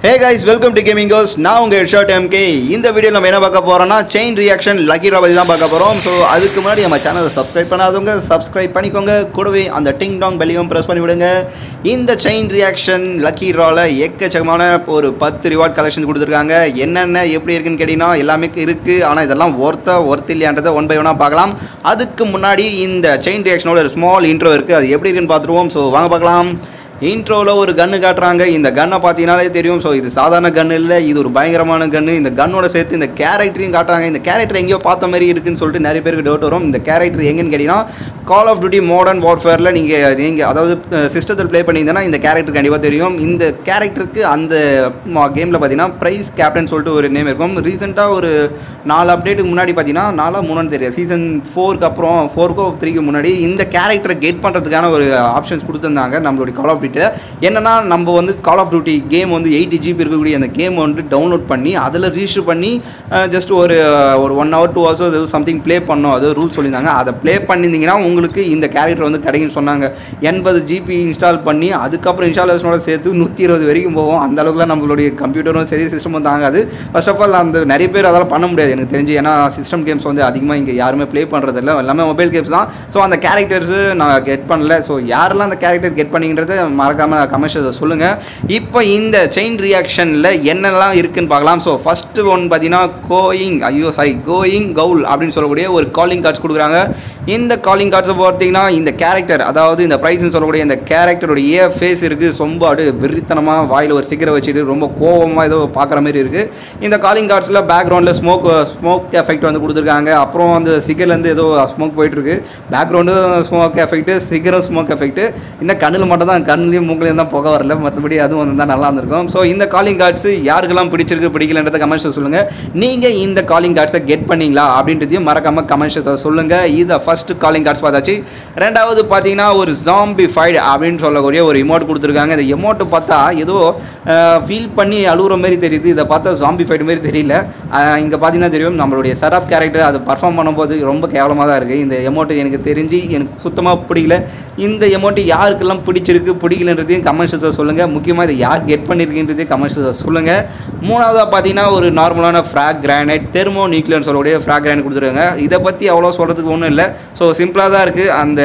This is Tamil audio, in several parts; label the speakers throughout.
Speaker 1: hey guys welcome to gaming கோஸ் நான் உங்கள் ஹெட்ஷாட் எம்கே இந்த வீடியோ நம்ம என்ன பார்க்க போகிறோம்னா செயின் ரியாக்ஷன் லக்கி ரா பற்றி தான் பார்க்க போகிறோம் ஸோ அதுக்கு முன்னாடி நம்ம சேனலை சப்ஸ்கிரைப் பண்ணாதவங்க சப்ஸ்கிரைப் பண்ணிக்கோங்க கூடவே அந்த டிங் டாங் பெல்லையும் ப்ரெஸ் பண்ணி விடுங்க இந்த செயின் ரியாக்ஷன் லக்கி ராவில் எக்கச்சக்கமான ஒரு பத்து ரிவார்ட் கலெக்ஷன் கொடுத்துருக்காங்க என்னென்ன எப்படி இருக்குன்னு கேட்டிங்கன்னா எல்லாமே இருக்குது ஆனால் இதெல்லாம் ஒர்த்தா ஒர்த் இல்லையான்றதை ஒன் பை ஒன்னாக பார்க்கலாம் அதுக்கு முன்னாடி இந்த செயின் ரியாக்ஷனோட ஒரு ஸ்மால் இன்ட்ரோ இருக்குது அது எப்படி இருக்குன்னு பார்த்துருவோம் ஸோ வாங்க பார்க்கலாம் இன்ட்ரோவில் ஒரு கன்று காட்டுறாங்க இந்த கன்னை பார்த்தீங்கனாலே தெரியும் ஸோ இது சாதாரண கன் இல்லை இது ஒரு பயங்கரமான கன்று இந்த கன்னோட சேர்த்து இந்த கேரக்டரையும் காட்டுறாங்க இந்த கேரக்டர் எங்கேயோ பார்த்த மாதிரி இருக்குன்னு சொல்லிட்டு நிறைய பேருக்கு டவுட் வரும் இந்த கேரக்டர் எங்கன்னு கேட்டிங்கன்னா கால் ஆஃப் டியூட்டி மாடர்ன் வார்ஃபேரில் நீங்கள் நீங்கள் அதாவது சிஸ்டத்தில் ப்ளே பண்ணியிருந்தேன்னா இந்த கேரக்டர் கண்டிப்பாக தெரியும் இந்த கேரக்டருக்கு அந்த கேமில் பார்த்தீங்கன்னா ப்ரைஸ் கேப்டன் சொல்லிட்டு ஒரு நேம் இருக்கும் ரீசெண்டாக ஒரு நாலு அப்டேட்டுக்கு முன்னாடி பார்த்தீங்கன்னா நாலா மூணுன்னு தெரியாது சீசன் ஃபோருக்கு அப்புறம் ஃபோருக்கோ த்ரீக்கு முன்னாடி இந்த கேரக்டரை கெட் பண்ணுறதுக்கான ஒரு ஆப்ஷன்ஸ் கொடுத்துருந்தாங்க நம்மளுடைய கால் ஆஃப் டியூட்டியில் என்னென்னா நம்ம வந்து கால் ஆஃப் டியூட்டி கேம் வந்து எயிட்டி ஜிபி இருக்கக்கூடிய அந்த கேம் வந்து டவுன்லோட் பண்ணி அதில் ரிஜிஸ்டர் பண்ணி ஜஸ்ட் ஒரு ஒரு ஒன் ஹவர் டூ ஹவர்ஸ் அது சம்திங் ப்ளே பண்ணோம் அது ரூல் சொல்லியிருந்தாங்க அதை ப்ளே பண்ணியிருந்தீங்கன்னா உங்களுக்கு இந்த கேரக்டர் வந்து கிடைக்குன்னு சொன்னாங்க எண்பது ஜிபி இன்ஸ்டால் பண்ணி அதுக்கப்புறம் இன்ஸ்டாலேஷனோட சேர்த்து நூற்றி இருபது வரைக்கும் போவோம் அந்த அளவுக்குலாம் நம்மளுடைய கம்ப்யூட்டரும் சரி சிஸ்டமும் தாங்காது ஃபர்ஸ்ட் ஆஃப் ஆல் அந்த நிறைய பேர் அதெல்லாம் பண்ண முடியாது எனக்கு தெரிஞ்சு ஏன்னா சிஸ்டம் கேம்ஸ் வந்து அதிகமாக இங்கே யாருமே ப்ளே பண்ணுறதில்ல எல்லாமே மொபைல் கேம்ஸ் தான் ஸோ அந்த கேரக்டர்ஸு நான் கெட் பண்ணல ஸோ யாரெல்லாம் அந்த கேரக்டர் கெட் பண்ணிங்கன்றத மறக்காமல் கமெண்ட்ஸில் சொல்லுங்கள் இப்போ இந்த செயின் ரியாக்ஷனில் என்னெல்லாம் இருக்குன்னு பார்க்கலாம் ஸோ ஃபஸ்ட்டு ஒன் பார்த்தீங்கன்னா கோயிங் ஐயோ சாரி கோயிங் கவுல் அப்படின்னு சொல்லக்கூடிய ஒரு காலிங் கார்ட்ஸ் கொடுக்குறாங்க இந்த காலிங் கார்ட்ஸை பார்த்தீங்கன்னா இந்த கேரக்டர் அதாவது இந்த ப்ரைஸ்னு சொல்லக்கூடிய இந்த கேரக்டருடைய ஃபேஸ் இருக்குது ரொம்ப அப்படியே வெறித்தனமாக வாயில் ஒரு சிகரை வச்சுட்டு ரொம்ப கோவமாக ஏதோ பார்க்குற மாதிரி இருக்குது இந்த காலிங் கார்ட்ஸில் பேக்ரவுண்டில் ஸ்மோக் ஸ்மோக் எஃபெக்ட் வந்து கொடுத்துருக்காங்க அப்புறம் அந்த சிகர்லேருந்து ஏதோ ஸ்மோக் போயிட்டுருக்கு பேக்ரவுண்டு ஸ்மோக் எஃபெக்ட்டு சிகரும் ஸ்மோக் எஃபெக்ட்டு இந்த கண்ணில் மட்டும் தான் கண்ணுலேயும் மூக்கிலையும் தான் புகை வரல மற்றபடி அதுவும் வந்து நல்லா இருந்திருக்கும் ஸோ இந்த காலிங் கார்ட்ஸ் யாருக்கெல்லாம் பிடிச்சிருக்கு பிடிக்கலன்றத கமெண்ட்ஸில் சொல்லுங்கள் நீங்கள் இந்த காலிங் கார்ட்ஸை கெட் பண்ணீங்களா அப்படின்றதையும் மறக்காமல் கமெண்ட்ஸை சொல்லுங்கள் இதை ஃபஸ்ட்டு காலிங் கார்ட்ஸ் பார்த்தாச்சு ரெண்டாவது பார்த்தீங்கன்னா ஒரு ஜாம்பி ஃபைட் அப்படின்னு சொல்லக்கூடிய ஒரு எமௌண்ட் கொடுத்துருக்காங்க இந்த எமௌண்ட்டு பார்த்தா ஏதோ ஃபீல் பண்ணி அழுகுற மாதிரி தெரியுது இதை பார்த்தா ஜாம்பி ஃபைட் மாதிரி தெரியல இங்கே பார்த்தீங்கன்னா தெரியும் நம்மளுடைய செட்டப் கேரக்டர் அதை பர்ஃபார்ம் பண்ணும்போது ரொம்ப கேவலமாக தான் இருக்குது இந்த எமௌண்ட்டு எனக்கு தெரிஞ்சு எனக்கு சுத்தமாக பிடிக்கல இந்த எமௌண்ட்டு யாருக்கெல்லாம் பிடிச்சிருக்கு பிடிக்கலன்றதையும் கமெண்ட்ஸில் சொல்லுங்கள் முக்கியமாக இதை யார் கெட் பண்ணியிருக்கின்றதையும் கமெண்ட்ஸில் சொல்லுங்கள் மூணாவதாக பார்த்தீங்கன்னா ஒரு நார்மலான ஃப்ராக் கிரானைட் தெர்மோ நியூக்ளியர்னு சொல்லக்கூடிய ஃப்ராக் கிரானைட் கொடுத்துருக்காங்க இதை பற்றி அவ்வளோ சொல்கிறதுக்கு ஒன்றும் இல்லை ஸோ சிம்பிளாக தான் இருக்குது அந்த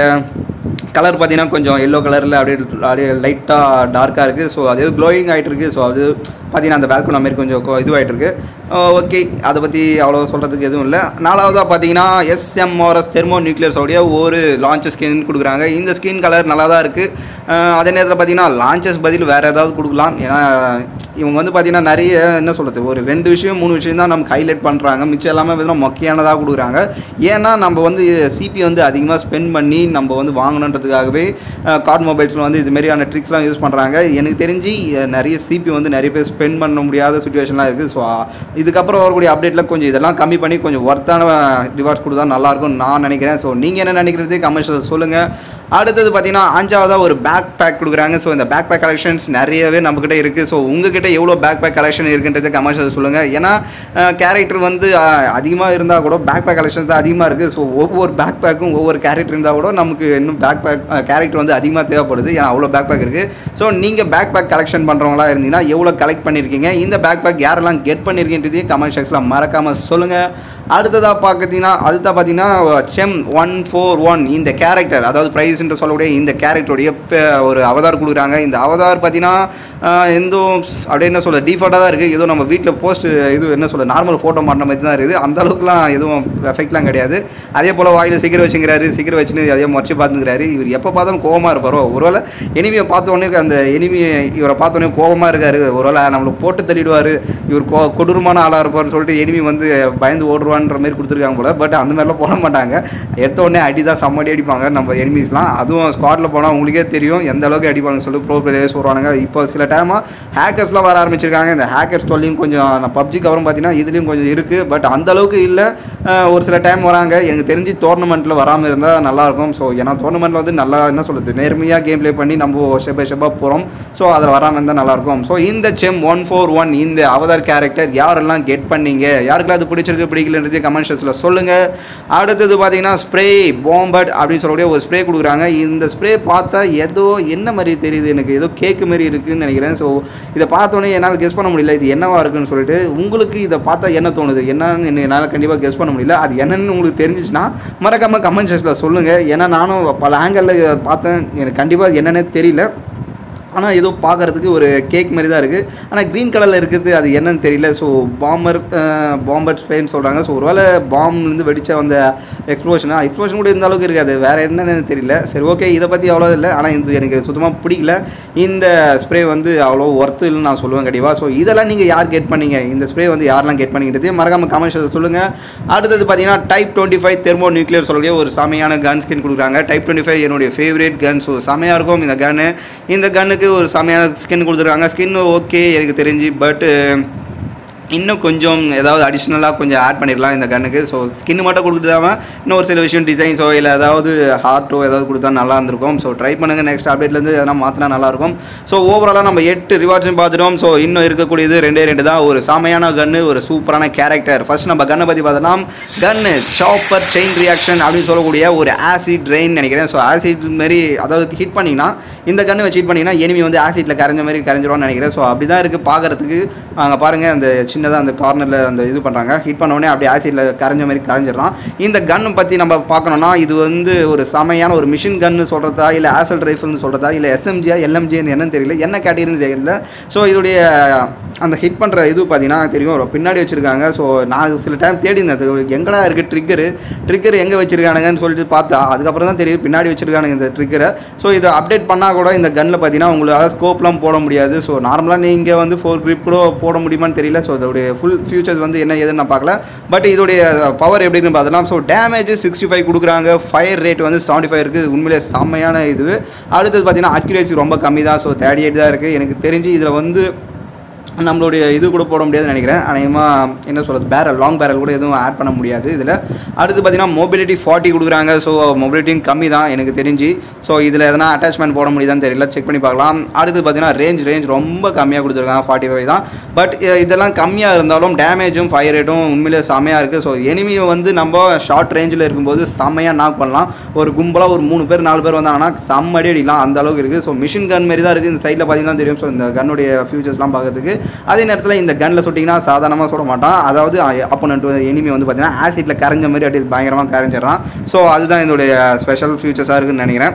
Speaker 1: கலர் பார்த்தீங்கன்னா கொஞ்சம் எல்லோ கலரில் அப்படியே அப்படியே லைட்டாக டார்க்காக இருக்குது ஸோ அது க்ளோயிங் ஆகிட்டு இருக்குது ஸோ அது பார்த்தீங்கன்னா அந்த பேல்கோன் மாதிரி கொஞ்சம் இதுவாகிட்டு இருக்கு ஓகே அதை பற்றி அவ்வளோ சொல்கிறதுக்கு எதுவும் இல்லை நாலாவதாக பார்த்தீங்கன்னா எஸ்எம்ஆர்எஸ் தெர்மோ நியூக்ளியர்ஸோடைய ஒரு லான்ச் ஸ்கின் கொடுக்குறாங்க இந்த ஸ்கின் கலர் நல்லா தான் இருக்குது அதே நேரத்தில் பார்த்தீங்கன்னா லான்ச்சஸ் பதில் வேறு ஏதாவது கொடுக்கலாம் ஏன்னா இவங்க வந்து பார்த்தீங்கன்னா நிறைய என்ன சொல்கிறது ஒரு ரெண்டு விஷயம் மூணு விஷயம் தான் நமக்கு ஹைலைட் பண்ணுறாங்க மிச்சம் எல்லாமே பார்த்தீங்கன்னா மொக்கையானதாக கொடுக்குறாங்க ஏன்னா நம்ம வந்து சிபி வந்து அதிகமாக ஸ்பெண்ட் பண்ணி நம்ம வந்து வாங்கணுன்றதுக்காகவே கார்ட் மொபைல்ஸில் வந்து இது மாதிரியான ட்ரிக்ஸ்லாம் யூஸ் பண்ணுறாங்க எனக்கு தெரிஞ்சு நிறைய சிபி வந்து நிறைய பேர் ஸ்பெண்ட் பண்ண முடியாத சுச்சுவேஷன்லாம் இருக்குது ஸோ இதுக்கப்புறம் வரக்கூடிய அப்டேட்டில் கொஞ்சம் இதெல்லாம் கம்மி பண்ணி கொஞ்சம் ஒர்த்தான ரிவார்ட்ஸ் கொடுத்தா நல்லாயிருக்கும் நான் நினைக்கிறேன் ஸோ நீங்கள் என்ன நினைக்கிறது கமெண்ட்ஸில் சொல்லுங்கள் அடுத்தது பார்த்தீங்கன்னா அஞ்சாவதாக ஒரு பேக் பேக் கொடுக்குறாங்க ஸோ இந்த பேக் பேக் கலெக்ஷன்ஸ் நிறையவே நம்மக்கிட்ட இருக்குது ஸோ உங்ககிட்ட எவ்வளோ பேக் பேக் கலெக்ஷன் இருக்குன்றது கமெண்ட்ஸில் சொல்லுங்கள் ஏன்னா கேரக்டர் வந்து அதிகமாக இருந்தால் கூட பேக் பேக் கலெக்ஷன்ஸ் தான் அதிகமாக இருக்குது ஸோ ஒவ்வொரு பேக் பேக்கும் ஒவ்வொரு கேரக்டர் இருந்தால் கூட நமக்கு இன்னும் பேக் பேக் கேரக்டர் வந்து அதிகமாக தேவைப்படுது ஏன்னா அவ்வளோ பேக் பேக் இருக்குது ஸோ நீங்கள் பேக் பேக் கலெக்ஷன் பண்ணுறவங்களா இருந்தீங்கன்னா எவ்வளோ கலெக்ட் பண்ணியிருக்கீங்க இந்த பேக் பேக் யாரெல்லாம் கெட் பண்ணியிருக்கின்றதையும் கமெண்ட் செக்ஷனில் மறக்காமல் சொல்லுங்கள் அடுத்ததாக பார்த்தீங்கன்னா அடுத்ததாக பார்த்தீங்கன்னா செம் ஒன் ஃபோர் ஒன் இந்த கேரக்டர் அதாவது ப்ரைஸ்ன்ற சொல்லக்கூடிய இந்த கேரக்டருடைய ஒரு அவதார் கொடுக்குறாங்க இந்த அவதார் பார்த்தீங்கன்னா எந்த அப்படியே என்ன சொல்ல டிஃபால்ட்டாக தான் இருக்குது ஏதோ நம்ம வீட்டில் போஸ்ட் இது என்ன சொல்ல நார்மல் ஃபோட்டோ மாட்டின மாதிரி தான் இருக்குது அந்த அளவுக்குலாம் எதுவும் எஃபெக்ட்லாம் கிடையாது அதே போல் வாயில் சீக்கிரம் வச்சுங்கிறாரு சீக்கிரம் வச்சுன்னு அதே முறைச்சி பார்த்துக்கிறாரு இவர் எப்போ பார்த்தாலும் கோவமாக இருப்பாரோ ஒருவேளை எனிமியை பார்த்தோன்னே அந்த எனிமி இவரை பார்த்தோன்னே கோவமாக இருக்காரு ஒருவேளை நம்மளுக்கு போட்டு தள்ளிடுவார் இவர் கோ கொடூரமான ஆளாக இருப்பார்னு சொல்லிட்டு எனிமி வந்து பயந்து ஓடுவான்ற மாதிரி கொடுத்துருக்காங்க போல் பட் அந்த மாதிரிலாம் போட மாட்டாங்க எடுத்த உடனே அடி தான் செம்மடி அடிப்பாங்க நம்ம எனிமீஸ்லாம் அதுவும் ஸ்குவாடில் போனால் உங்களுக்கே தெரியும் எந்த அளவுக்கு அடிப்பாங்க சொல்லி ப்ரோ பிளேயர்ஸ் வருவானுங்க இப்போ சில டைமாக ஹேக்கர்ஸ்லாம் வர ஆரம்பிச்சிருக்காங்க இந்த ஹேக்கர்ஸ் தொல்லையும் கொஞ்சம் நான் பப்ஜிக்கு அப்புறம் பார்த்தீங்கன்னா இதுலேயும் கொஞ்சம் இருக்குது பட் அந்த அளவுக்கு இல்லை ஒரு சில டைம் வராங்க எனக்கு தெரிஞ்சு டோர்னமெண்ட்டில் வராமல் இருந்தால் நல்லாயிருக்கும் ஸோ ஏன்னா டோர்னமெண்ட்டில் வந்து நல்லா என்ன சொல்கிறது நேர்மையாக கேம் ப்ளே பண்ணி நம்ம ஸ்டெப் பை ஸ்டெப்பாக போகிறோம் ஸோ அதில் வராமல் இருந்தால் நல்லாயிருக்கும் ஸோ இந்த செம் ஒன் ஃபோர் ஒன் இந்த அவதார் கேரக்டர் யாரெல்லாம் கெட் பண்ணீங்க யாருக்கெல்லாம் அது பிடிச்சிருக்கு பிடிக்கலன்றது கமெண்ட் செக்ஷனில் சொல்லுங்கள் அடுத்தது பார்த்தீங்கன்னா ஸ்ப்ரே பாம்பட் அப்படின்னு சொல்லக்கூடிய ஒரு ஸ்ப்ரே கொடுக்குறாங்க கொடுத்துருக்காங்க இந்த ஸ்ப்ரே பார்த்தா ஏதோ என்ன மாதிரி தெரியுது எனக்கு ஏதோ கேக்கு மாதிரி இருக்குன்னு நினைக்கிறேன் ஸோ இதை பார்த்தோன்னே என்னால் கெஸ் பண்ண முடியல இது என்னவா இருக்குன்னு சொல்லிட்டு உங்களுக்கு இதை பார்த்தா என்ன தோணுது என்னன்னு என்னால் கண்டிப்பாக கெஸ் பண்ண முடியல அது என்னன்னு உங்களுக்கு தெரிஞ்சிச்சுன்னா மறக்காமல் கமெண்ட் செக்ஷனில் சொல்லுங்கள் ஏன்னா நானும் பல ஆங்கிளில் பார்த்தேன் எனக்கு கண்டிப்பாக என்னன்னே தெரியல ஆனால் ஏதோ பார்க்குறதுக்கு ஒரு கேக் மாதிரி தான் இருக்குது ஆனால் க்ரீன் கலரில் இருக்குது அது என்னன்னு தெரியல ஸோ பாம்பர் பாம்பர் ஸ்ப்ரேன்னு சொல்கிறாங்க ஸோ ஒருவேளை பாம்லேருந்து வெடிச்ச அந்த எக்ஸ்ப்ளோஷனாக எக்ஸ்ப்ளோஷன் கூட இந்த அளவுக்கு இருக்காது வேறு என்னன்னு தெரியல சரி ஓகே இதை பற்றி அவ்வளோ இல்லை ஆனால் இது எனக்கு சுத்தமாக பிடிக்கல இந்த ஸ்ப்ரே வந்து அவ்வளோ ஒர்த்து இல்லைன்னு நான் சொல்லுவேன் கண்டிப்பாக ஸோ இதெல்லாம் நீங்கள் யார் கெட் பண்ணீங்க இந்த ஸ்ப்ரே வந்து யாரெல்லாம் கெட் பண்ணிக்கிறது மறக்காமல் கமெண்ட்ஸ் சொல்லுங்கள் அடுத்தது பார்த்தீங்கன்னா type twenty five thermonuclear சொல்லக்கூடிய ஒரு செமையான கன் ஸ்கின் கொடுக்குறாங்க டைப் டுவெண்ட்டி ஃபைவ் என்னுடைய ஃபேவரேட் கன் ஸோ செமையாக இருக்கும் இந்த கன்னு இந்த கன்னுக்கு ஒரு செமையான ஸ்கின் கொடுத்துருக்காங்க ஸ்கின் ஓகே எனக்கு தெரிஞ்சு பட்டு இன்னும் கொஞ்சம் ஏதாவது அடிஷ்னலாக கொஞ்சம் ஆட் பண்ணிடலாம் இந்த கன்னுக்கு ஸோ ஸ்கின் மட்டும் கொடுத்துடாம இன்னும் ஒரு சில விஷயம் டிசைன்ஸோ இல்லை ஏதாவது ஹார்ட்டோ ஏதாவது கொடுத்தா நல்லா இருந்திருக்கும் ஸோ ட்ரை பண்ணுங்கள் நெக்ஸ்ட் அப்டேட்லேருந்து எதனா மாற்றினா நல்லாயிருக்கும் ஸோ ஓவராலாக நம்ம எட்டு ரிவார்ட்ஸும் பார்த்துட்டோம் ஸோ இன்னும் இருக்கக்கூடியது ரெண்டே ரெண்டு தான் ஒரு சாமையான கன்று ஒரு சூப்பரான கேரக்டர் ஃபர்ஸ்ட் நம்ம கன்னை பற்றி பார்த்தோம்னா கன்னு சாப்பர் செயின் ரியாக்ஷன் அப்படின்னு சொல்லக்கூடிய ஒரு ஆசிட் ரெயின் நினைக்கிறேன் ஸோ ஆசிட் மாரி அதாவது ஹிட் பண்ணிங்கன்னா இந்த கன்று வச்சு ஹிட் பண்ணிங்கன்னா எனிமி வந்து ஆசிட்டில் கரைஞ்ச மாதிரி கரைஞ்சிரும்னு நினைக்கிறேன் ஸோ அப்படி தான் இருக்குது பார்க்குறதுக்கு அங்கே பாருங்கள் அந்த சின்னதாக அந்த கார்னரில் அந்த இது பண்ணுறாங்க ஹிட் பண்ண உடனே அப்படியே ஆசிட்டில் கரைஞ்ச மாதிரி கரைஞ்சிடறான் இந்த கன்னு பற்றி நம்ம பார்க்கணும்னா இது வந்து ஒரு செமையான ஒரு மிஷின் கன்னு சொல்கிறதா இல்லை ஆசல் ரைஃபிள்னு சொல்கிறதா இல்லை எஸ்எம்ஜியா எல்எம்ஜின்னு என்னன்னு தெரியல என்ன கேட்டகரின்னு தெரியல ஸோ இதோடைய அந்த ஹிட் பண்ணுற இது பார்த்தீங்கன்னா தெரியும் ஒரு பின்னாடி வச்சுருக்காங்க ஸோ நான் சில டைம் தேடி இருந்தேன் அது எங்கடா இருக்குது ட்ரிக்கரு ட்ரிக்கர் எங்கே வச்சுருக்கானுங்கன்னு சொல்லிட்டு பார்த்தா அதுக்கப்புறம் தான் தெரியும் பின்னாடி வச்சுருக்கானுங்க இந்த ட்ரிக்கரை ஸோ இதை அப்டேட் பண்ணால் கூட இந்த கன்னில் பார்த்தீங்கன்னா உங்களால் ஸ்கோப்லாம் போட முடியாது ஸோ நார்மலாக நீங்கள் வந்து ஃபோர் grip கூட போட முடியுமான்னு தெரியல ஸோ இதோடைய ஃபுல் ஃபியூச்சர்ஸ் வந்து என்ன ஏதுன்னு நான் பார்க்கல பட் இதோடைய பவர் எப்படின்னு பார்த்தலாம் ஸோ டேமேஜ் சிக்ஸ்டி ஃபைவ் கொடுக்குறாங்க ஃபயர் ரேட் வந்து செவன்ட்டி ஃபைவ் இருக்குது உண்மையிலே செம்மையான இது அடுத்தது பார்த்தீங்கன்னா அக்யூரேசி ரொம்ப கம்மி தான் ஸோ தேர்ட்டி எயிட் தான் இருக்குது எனக்கு தெரிஞ்சு இதில் வந்து நம்மளுடைய இது கூட போட முடியாதுன்னு நினைக்கிறேன் அநேகமாக என்ன சொல்கிறது பேரல் லாங் பேரல் கூட எதுவும் ஆட் பண்ண முடியாது இதில் அடுத்து பார்த்தீங்கன்னா மொபிலிட்டி ஃபார்ட்டி கொடுக்குறாங்க ஸோ மொபிலிட்டியும் கம்மி தான் எனக்கு தெரிஞ்சு ஸோ இதில் எதனா அட்டாச்மெண்ட் போட முடியுதான்னு தெரியல செக் பண்ணி பார்க்கலாம் அடுத்து பார்த்தீங்கன்னா ரேஞ்ச் ரேஞ்ச் ரொம்ப கம்மியாக கொடுத்துருக்காங்க ஃபார்ட்டி ஃபைவ் தான் பட் இதெல்லாம் கம்மியாக இருந்தாலும் டேமேஜும் ஃபயர் ரேட்டும் உண்மையிலே செம்மையாக இருக்குது ஸோ எனிமியை வந்து நம்ம ஷார்ட் ரேஞ்சில் இருக்கும்போது செம்மையாக நாக் பண்ணலாம் ஒரு கும்பலாக ஒரு மூணு பேர் நாலு பேர் வந்தாங்கன்னா செம்மடி அடிக்கலாம் அந்த அளவுக்கு இருக்குது ஸோ மிஷின் கன் மாதிரி தான் இருக்குது இந்த சைடில் பார்த்தீங்கன்னா தெரியும் ஸோ இந்த கன்னுடைய ஃபியூச்சர்ஸ்லாம் பார்க்கறதுக்கு அதே நேரத்தில் இந்த கன்னில் சுட்டிங்கன்னா சாதாரணமாக சுட மாட்டான் அதாவது அப்போனண்ட் எனிமி வந்து பார்த்தீங்கன்னா ஆசிட்டில் கரைஞ்ச மாதிரி அப்படியே பயங்கரமாக கரைஞ்சிடறான் ஸோ அதுதான் இதோடைய ஸ்பெஷல் ஃபியூச்சர்ஸாக இருக்குன்னு நினைக்கிறேன்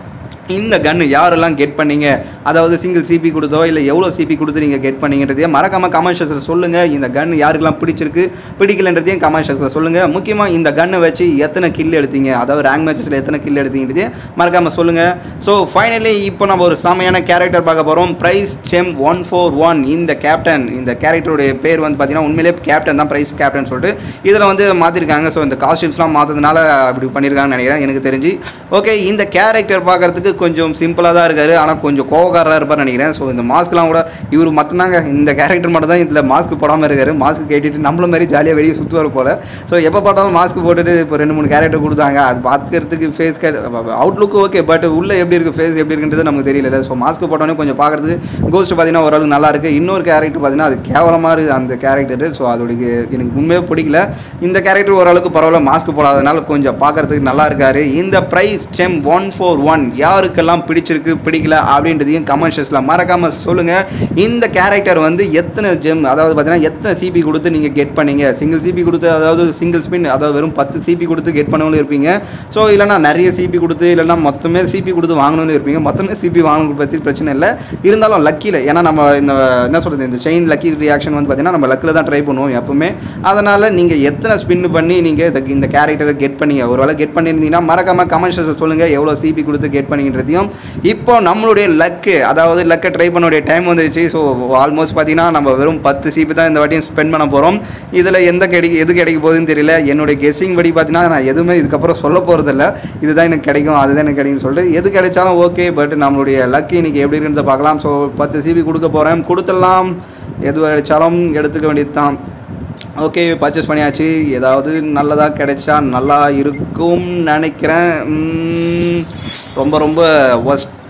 Speaker 1: இந்த கன்று யாரெல்லாம் கெட் பண்ணீங்க அதாவது சிங்கிள் சிபி கொடுத்தோ இல்லை எவ்வளோ சிபி கொடுத்து நீங்கள் கெட் பண்ணீங்கன்றதையும் மறக்காமல் கமெண்ட் செக்ஷனில் சொல்லுங்கள் இந்த கன் யாருக்கெல்லாம் பிடிச்சிருக்கு பிடிக்கலன்றதையும் கமெண்ட் செக்ஷனில் சொல்லுங்கள் முக்கியமாக இந்த கன்னை வச்சு எத்தனை கில் எடுத்தீங்க அதாவது ரேங்க் மேட்சஸில் எத்தனை கில் எடுத்தீங்கன்றதையும் மறக்காமல் சொல்லுங்கள் ஸோ ஃபைனலி இப்போ நம்ம ஒரு செமையான கேரக்டர் பார்க்க போகிறோம் ப்ரைஸ் செம் ஒன் ஃபோர் ஒன் இந்த கேப்டன் இந்த கேரக்டருடைய பேர் வந்து பார்த்தீங்கன்னா உண்மையிலே கேப்டன் தான் ப்ரைஸ் கேப்டன் சொல்லிட்டு இதில் வந்து மாற்றிருக்காங்க ஸோ இந்த காஸ்டியூம்ஸ்லாம் மாற்றதுனால அப்படி பண்ணியிருக்காங்கன்னு நினைக்கிறேன் எனக்கு தெரிஞ்சு ஓகே இந்த கேரக்டர் பார்க்குறதுக்கு கொஞ்சம் சிம்பிளாக தான் இருக்காரு ஆனால் கொஞ்சம் கோவக்காரராக இருப்பார் நினைக்கிறேன் ஸோ இந்த மாஸ்க்லாம் கூட இவர் மட்டும்தாங்க இந்த கேரக்டர் மட்டும் தான் இதில் மாஸ்க் போடாமல் இருக்காரு மாஸ்க் கேட்டுட்டு நம்மள மாதிரி ஜாலியாக வெளியே சுற்றுவார் போல் ஸோ எப்போ பார்த்தாலும் மாஸ்க் போட்டுட்டு இப்போ ரெண்டு மூணு கேரக்டர் கொடுத்தாங்க அது பார்க்கறதுக்கு ஃபேஸ் அவுட்லுக்கு ஓகே பட் உள்ளே எப்படி இருக்குது ஃபேஸ் எப்படி இருக்குன்றது நமக்கு தெரியல ஸோ மாஸ்க் போட்டோன்னே கொஞ்சம் பார்க்குறதுக்கு கோஸ்ட் பார்த்தீங்கன்னா ஓரளவுக்கு நல்லா இருக்குது இன்னொரு கேரக்டர் பார்த்தீங்கன்னா அது கேவலமாக இருக்குது அந்த கேரக்டர் ஸோ அதோடைய எனக்கு உண்மையே பிடிக்கல இந்த கேரக்டர் ஓரளவுக்கு பரவாயில்ல மாஸ்க் போடாதனால கொஞ்சம் பார்க்கறதுக்கு நல்லா இருக்காரு இந்த ப்ரைஸ் டெம் ஒன் ஃபோர் ஒன் யாருக்கெல்லாம் பிடிச்சிருக்கு பிடிக்கல அப்படின்றதையும் கமெண்ட்ஸில் மறக்காமல் சொல்லுங்கள் இந்த கேரக்டர் வந்து எத்தனை ஜெம் அதாவது பார்த்தீங்கன்னா எத்தனை சிபி கொடுத்து நீங்கள் கெட் பண்ணீங்க சிங்கிள் சிபி கொடுத்து அதாவது சிங்கிள் ஸ்பின் அதாவது வெறும் பத்து சிபி கொடுத்து கெட் பண்ணவங்களும் இருப்பீங்க ஸோ இல்லைனா நிறைய சிபி கொடுத்து இல்லைனா மொத்தமே சிபி கொடுத்து வாங்கணும்னு இருப்பீங்க மொத்தமே சிபி வாங்கணும் பற்றி பிரச்சனை இல்லை இருந்தாலும் லக்கியில் ஏன்னா நம்ம இந்த என்ன சொல்கிறது இந்த செயின் லக்கி ரியாக்ஷன் வந்து பார்த்தீங்கன்னா நம்ம லக்கில் தான் ட்ரை பண்ணுவோம் எப்பவுமே அதனால் நீங்கள் எத்தனை ஸ்பின் பண்ணி நீங்கள் இந்த இந்த கேரக்டரை கெட் பண்ணீங்க ஒரு வேளை கெட் பண்ணியிருந்தீங்கன்னா மறக்காமல் கமெண்ட்ஸில் சொல்லுங்கள் எவ்வளோ சிபி கொடுத்து கெட் பண்ணின்றதையும் இப்போ நம்மளுடைய லக்கு அதாவது லக்கை ட்ரை பண்ணக்கூடிய டைம் வந்துருச்சு ஸோ ஆல்மோஸ்ட் பார்த்தீங்கன்னா நம்ம வெறும் பத்து சிபி தான் இந்த வாட்டியும் ஸ்பெண்ட் பண்ண போகிறோம் இதில் எந்த கிடைக்கும் எது கிடைக்க போகுதுன்னு தெரியல என்னுடைய கெஸ்ஸிங் படி பார்த்தீங்கன்னா நான் எதுவுமே இதுக்கப்புறம் சொல்ல போகிறதில்ல இதுதான் எனக்கு கிடைக்கும் அதுதான் எனக்கு கிடைக்கும்னு சொல்லிட்டு எது கிடைச்சாலும் ஓகே பட் நம்மளுடைய லக்கு இன்னைக்கு எப்படி இருக்கிறத பார்க்கலாம் ஸோ பத்து சிபி கொடுக்க போகிறேன் கொடுத்துடலாம் எது கிடைச்சாலும் எடுத்துக்க வேண்டியது தான் ஓகே பர்ச்சேஸ் பண்ணியாச்சு ஏதாவது நல்லதாக கிடைச்சா நல்லா இருக்கும் நினைக்கிறேன் உம், ரொம்ப ரொம்ப ஒஸ்ட்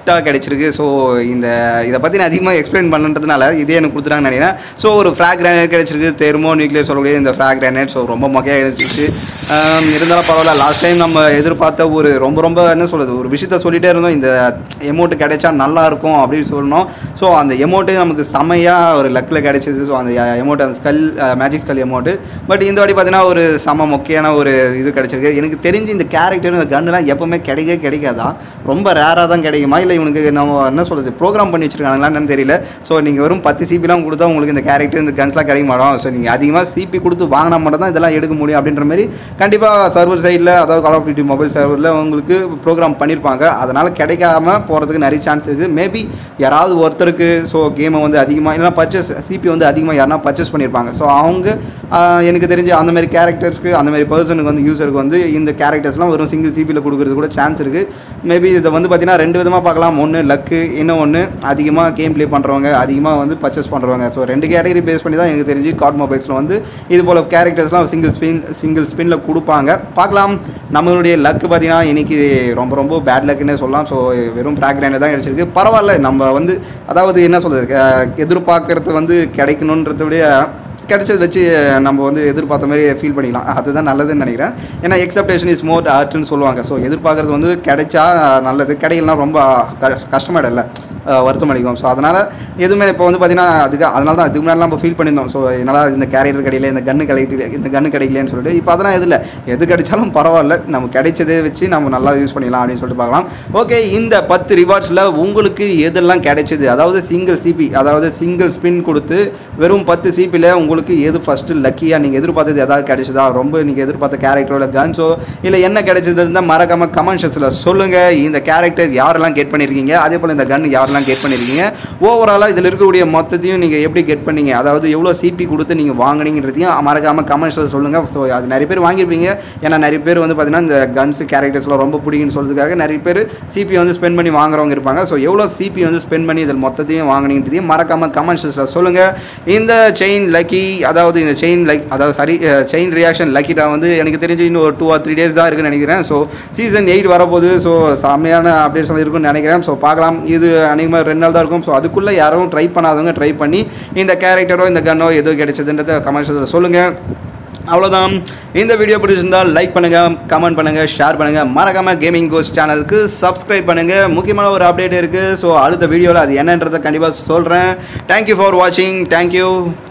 Speaker 1: கிஃப்டாக கிடைச்சிருக்கு ஸோ இந்த இதை பற்றி நான் அதிகமாக எக்ஸ்பிளைன் பண்ணுறதுனால இதே எனக்கு கொடுத்துட்டாங்கன்னு நினைக்கிறேன் ஸோ ஒரு ஃப்ராக் கிரானைட் கிடைச்சிருக்கு தெர்மோ நியூக்ளியர் சொல்லக்கூடிய இந்த ஃப்ராக் கிரானைட் ஸோ ரொம்ப மொக்கையாக கிடைச்சிச்சு ஆம், இருந்தாலும் பரவாயில்ல லாஸ்ட் டைம் நம்ம எதிர்பார்த்த ஒரு ரொம்ப ரொம்ப என்ன சொல்கிறது ஒரு விஷயத்த சொல்லிட்டே இருந்தோம் இந்த எமௌண்ட்டு கிடைச்சா நல்லா இருக்கும் அப்படின்னு சொல்லணும் ஸோ அந்த எமௌண்ட்டு நமக்கு செமையாக ஒரு லக்கில் கிடைச்சிது ஸோ அந்த எமௌண்ட் அந்த skull magic skull amount but இந்த வாட்டி பார்த்தீங்கன்னா ஒரு செம மொக்கையான ஒரு இது கிடைச்சிருக்கு எனக்கு தெரிஞ்சு இந்த கேரக்டர் இந்த கன்னுலாம் எப்பவுமே கிடைக்கவே கிடைக்காதா ரொம்ப ரேராக தான் கிடைக்குமா இல்லை இவனுக்கு நம்ம என்ன சொல்கிறது ப்ரோக்ராம் பண்ணி வச்சிருக்காங்களான்னு தெரியல ஸோ நீங்கள் வெறும் பத்து சிபிலாம் கொடுத்தா உங்களுக்கு இந்த கேரக்டர் இந்த கன்ஸ்லாம் கிடைக்க மாட்டோம் ஸோ நீங்கள் அதிகமாக சிபி கொடுத்து வாங்கினா மட்டும் தான் இதெல்லாம் எடுக்க முடியும் அப்படின்ற மாதிரி கண்டிப்பாக சர்வர் சைடில் அதாவது கால் ஆஃப் டியூட்டி மொபைல் சர்வரில் உங்களுக்கு ப்ரோக்ராம் பண்ணியிருப்பாங்க அதனால் கிடைக்காம போகிறதுக்கு நிறைய சான்ஸ் இருக்குது மேபி யாராவது ஒருத்தருக்கு ஸோ கேமை வந்து அதிகமாக இல்லைனா பர்ச்சேஸ் சிபி வந்து அதிகமாக யாருனா பர்ச்சேஸ் பண்ணியிருப்பாங்க ஸோ அவங்க ஆஹ், எனக்கு தெரிஞ்சு அந்த மாதிரி கேரக்டர்ஸ்க்கு அந்த மாதிரி பர்சனுக்கு வந்து யூஸருக்கு வந்து இந்த கேரக்டர்ஸ்லாம் வெறும் சிங்கிள் சிபியில் கொடுக்குறது கூட சான்ஸ் இருக்குது மேபி இதை வந்து பார்த்தீங்கன்னா ரெண்டு விதமாக பார்க்கலாம் ஒன்று லக்கு இன்னும் ஒன்று அதிகமாக கேம் ப்ளே பண்ணுறவங்க அதிகமாக வந்து பர்ச்சேஸ் பண்ணுறவங்க ஸோ ரெண்டு கேட்டகரி பேஸ் பண்ணி தான் எனக்கு தெரிஞ்சு கார்ட் மொபைல்ஸில் வந்து இது போல் கேரக்டர்ஸ்லாம் சிங்கிள் ஸ்பின் சிங்கிள் ஸ்பின்னில் கொடுப்பாங்க பார்க்கலாம் நம்மளுடைய லக்கு பார்த்தீங்கன்னா இன்னைக்கு ரொம்ப ரொம்ப பேட் லக்குன்னே சொல்லலாம் ஸோ வெறும் ப்ராக்ரைனில் தான் கிடைச்சிருக்கு பரவாயில்ல நம்ம வந்து அதாவது என்ன சொல்கிறது எதிர்பார்க்கறது வந்து கிடைக்கணுன்றத விட கிடைச்சது வச்சு நம்ம வந்து எதிர்பார்த்த மாதிரி ஃபீல் பண்ணிக்கலாம் அதுதான் நல்லதுன்னு நினைக்கிறேன் ஏன்னா எக்ஸப்டேஷன் இஸ் மோர் ஆர்ட்னு சொல்லுவாங்க ஸோ எதிர்பார்க்கறது வந்து கிடைச்சா நல்லது கிடைக்கலாம் ரொம்ப க கஷ்டமாயிடல வருத்தம் அளிக்கும் ஸோ அதனால் எதுவுமே இப்போ வந்து பார்த்தீங்கன்னா அதுக்கு அதனால தான் அதுக்கு முன்னாடிலாம் நம்ம ஃபீல் பண்ணியிருந்தோம் ஸோ என்னால் இந்த கேரியர் கிடைக்கல இந்த கன்று கிடைக்கல இந்த கன்று கிடைக்கலன்னு சொல்லிட்டு இப்போ அதெல்லாம் எதில் எது கிடைச்சாலும் பரவாயில்ல நம்ம கிடைச்சதை வச்சு நம்ம நல்லா யூஸ் பண்ணிடலாம் அப்படின்னு சொல்லிட்டு பார்க்கலாம் ஓகே இந்த பத்து ரிவார்ட்ஸில் உங்களுக்கு எதெல்லாம் கிடைச்சது அதாவது சிங்கிள் சிபி அதாவது சிங்கிள் ஸ்பின் கொடுத்து வெறும் பத்து சிபியில் உங்களுக்கு எது ஃபஸ்ட்டு லக்கியாக நீங்கள் எதிர்பார்த்தது ஏதாவது கிடைச்சதா ரொம்ப நீங்கள் எதிர்பார்த்த கேரக்டரோட கன்ஸோ இல்லை என்ன கிடைச்சது இருந்தால் மறக்காம கமெண்ட் செக்ஷனில் சொல்லுங்கள் இந்த கேரக்டர் யாரெல்லாம் கெட் பண்ணியிருக்கீங்க அதே போல் இந்த கன் யாரெல்லாம் கெட் பண்ணியிருக்கீங்க ஓவராலாக இதில் இருக்கக்கூடிய மொத்தத்தையும் நீங்கள் எப்படி கெட் பண்ணீங்க அதாவது எவ்வளோ சிபி கொடுத்து நீங்கள் வாங்குனீங்கன்றதையும் மறக்காமல் கமெண்ட்ஸில் சொல்லுங்கள் ஸோ அது நிறைய பேர் வாங்கியிருப்பீங்க ஏன்னா நிறைய பேர் வந்து பார்த்தீங்கன்னா இந்த கன்ஸ் கேரக்டர்ஸ்லாம் ரொம்ப பிடிக்குன்னு சொல்றதுக்காக நிறைய பேர் சிபி வந்து ஸ்பெண்ட் பண்ணி வாங்குறவங்க இருப்பாங்க ஸோ எவ்வளோ சிபி வந்து ஸ்பெண்ட் பண்ணி இதில் மொத்தத்தையும் வாங்குனீங்கன்றதையும் மறக்காமல் கமெண்ட்ஸில் சொல்லுங்கள் இந்த செயின் லக்கி அதாவது இந்த செயின் லைக் அதாவது சாரி செயின் ரியாக்ஷன் லக்கிட்டா வந்து எனக்கு தெரிஞ்சு இன்னும் ஒரு டூ ஆர் த்ரீ டேஸ் தான் இருக்குன்னு நினைக்கிறேன் ஸோ சீசன் எயிட் வரப்போகுது ஸோ செம்மையான அப்டேட்ஸ் எல்லாம் இருக்கும்னு நினைக்கிறேன் ஸோ பார்க்கலாம் இது அநேகமாக ரெண்டு நாள் தான் இருக்கும் ஸோ அதுக்குள்ளே யாரும் ட்ரை பண்ணாதவங்க ட்ரை பண்ணி இந்த கேரக்டரோ இந்த கன்னோ எதோ கிடைச்சதுன்றத கமெண்ட்ஸில் சொல்லுங்கள் அவ்வளோதான் இந்த வீடியோ பிடிச்சிருந்தால் லைக் பண்ணுங்கள் கமெண்ட் பண்ணுங்கள் ஷேர் பண்ணுங்கள் மறக்காமல் கேமிங் கோஸ் சேனலுக்கு சப்ஸ்கிரைப் பண்ணுங்கள் முக்கியமான ஒரு அப்டேட் இருக்குது ஸோ அடுத்த வீடியோவில் அது என்னன்றதை கண்டிப்பாக சொல்கிறேன் தேங்க்யூ ஃபார் வாட்சிங் தேங்க்யூ